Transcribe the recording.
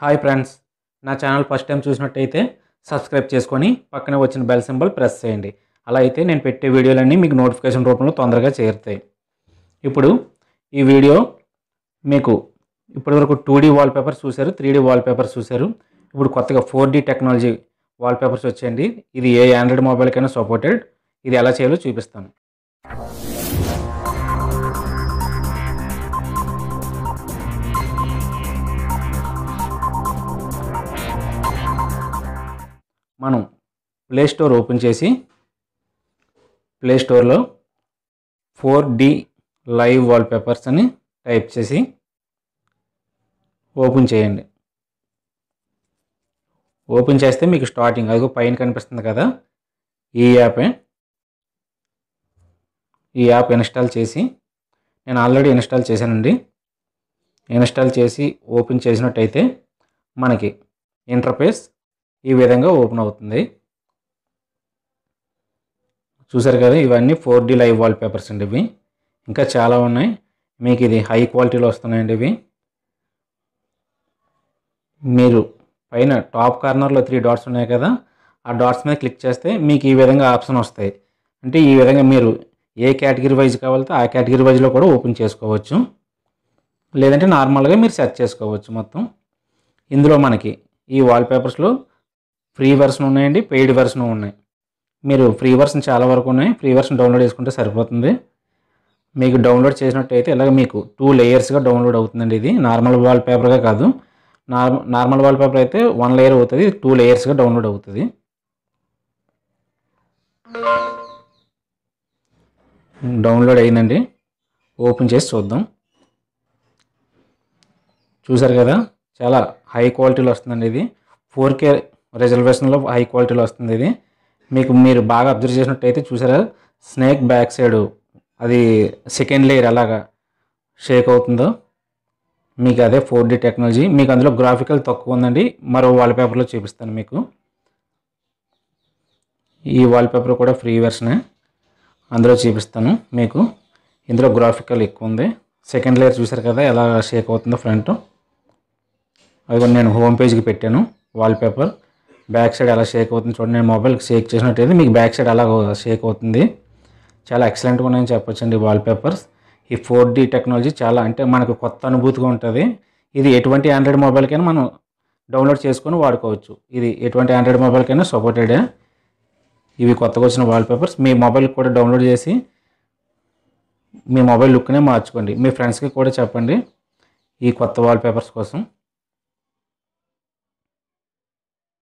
hi friends నా channel first time చూసినట్టయితే subscribe చేసుకొని పక్కనే వచ్చిన బెల్ సింబల్ ప్రెస్ చేయండి అలా అయితే నేను పెట్టే వీడియోలన్నీ మీకు నోటిఫికేషన్ రూపంలో తొందరగా చేరుతాయి ఇప్పుడు ఈ వీడియో మీకు ఇప్పటివరకు టూ డీ వాల్పేపర్స్ చూశారు త్రీ డీ వాల్పేపర్స్ చూశారు ఇప్పుడు కొత్తగా ఫోర్ డీ టెక్నాలజీ వాల్పేపర్స్ వచ్చాయండి ఇది ఏ ఆండ్రాయిడ్ మొబైల్కైనా సపోర్టెడ్ ఇది ఎలా చేయాలో చూపిస్తాను మనం ప్లే స్టోర్ ఓపెన్ చేసి ప్లే స్టోర్లో ఫోర్ డి లైవ్ వాల్పేపర్స్ అని టైప్ చేసి ఓపెన్ చేయండి ఓపెన్ చేస్తే మీకు స్టార్టింగ్ అదిగో పైన కనిపిస్తుంది కదా ఈ యాపే ఈ యాప్ ఇన్స్టాల్ చేసి నేను ఆల్రెడీ ఇన్స్టాల్ చేశానండి ఇన్స్టాల్ చేసి ఓపెన్ చేసినట్టయితే మనకి ఇంటర్ఫేస్ ఈ విధంగా ఓపెన్ అవుతుంది చూసారు కదా ఇవన్నీ four D live wallpapers అండి ఇవి ఇంకా చాలా ఉన్నాయి మీకు ఇది హై క్వాలిటీలో వస్తున్నాయండి ఇవి మీరు పైన టాప్ కార్నర్లో త్రీ డాట్స్ ఉన్నాయి కదా ఆ డాట్స్ మీద క్లిక్ చేస్తే మీకు ఈ విధంగా ఆప్షన్ వస్తాయి అంటే ఈ విధంగా మీరు ఏ కేటగిరీ వైజ్ కావాలితే ఆ కేటగిరీ వైజ్లో కూడా ఓపెన్ చేసుకోవచ్చు లేదంటే నార్మల్గా మీరు సెర్చ్ చేసుకోవచ్చు మొత్తం ఇందులో మనకి ఈ వాల్పేపర్స్లో ఫ్రీ వెర్షన్ ఉన్నాయండి పెయిడ్ వెర్షన్ ఉన్నాయి మీరు ఫ్రీ వెర్షన్ చాలా వరకు ఉన్నాయి ఫ్రీ వెర్షన్ డౌన్లోడ్ చేసుకుంటే సరిపోతుంది మీకు డౌన్లోడ్ చేసినట్టయితే ఇలాగ మీకు టూ లేయర్స్గా డౌన్లోడ్ అవుతుందండి ఇది నార్మల్ వాల్పేపర్గా కాదు నార్మల్ నార్మల్ వాల్పేపర్ అయితే వన్ లేయర్ అవుతుంది టూ లేయర్స్గా డౌన్లోడ్ అవుతుంది డౌన్లోడ్ అయిందండి ఓపెన్ చేసి చూద్దాం చూసారు కదా చాలా హై క్వాలిటీలో వస్తుందండి ఇది ఫోర్ కే రిజర్వేషన్లో హై క్వాలిటీలో వస్తుంది ఇది మీకు మీరు బాగా అబ్జర్వ్ చేసినట్టయితే చూసారా స్నేక్ బ్యాక్ సైడ్ అది సెకండ్ లేయర్ ఎలాగా షేక్ అవుతుందో మీకు అదే ఫోర్ డి టెక్నాలజీ మీకు అందులో గ్రాఫికల్ తక్కువ ఉందండి మరో వాల్పేపర్లో చూపిస్తాను మీకు ఈ వాల్పేపర్ కూడా ఫ్రీ వెర్షనే అందులో చూపిస్తాను మీకు ఇందులో గ్రాఫికల్ ఎక్కువ ఉంది సెకండ్ లేయర్ చూసారు కదా ఎలా షేక్ అవుతుందో ఫ్రంట్ అది కూడా నేను హోమ్ పేజ్కి పెట్టాను వాల్పేపర్ బ్యాక్ సైడ్ ఎలా షేక్ అవుతుంది చూడండి నేను మొబైల్ షేక్ చేసినట్టయితే మీకు బ్యాక్ సైడ్ అలా షేక్ అవుతుంది చాలా ఎక్సలెంట్గా ఉన్నాయని చెప్పొచ్చండి వాల్పేపర్స్ ఈ ఫోర్ డి టెక్నాలజీ చాలా అంటే మనకు కొత్త అనుభూతిగా ఉంటుంది ఇది ఎటువంటి ఆండ్రాయిడ్ మొబైల్కైనా మనం డౌన్లోడ్ చేసుకొని వాడుకోవచ్చు ఇది ఎటువంటి ఆండ్రాయిడ్ మొబైల్కైనా సపోర్టెడే ఇవి కొత్తగా వచ్చిన వాల్పేపర్స్ మీ మొబైల్ కూడా డౌన్లోడ్ చేసి మీ మొబైల్ లుక్నే మార్చుకోండి మీ ఫ్రెండ్స్కి కూడా చెప్పండి ఈ కొత్త వాల్పేపర్స్ కోసం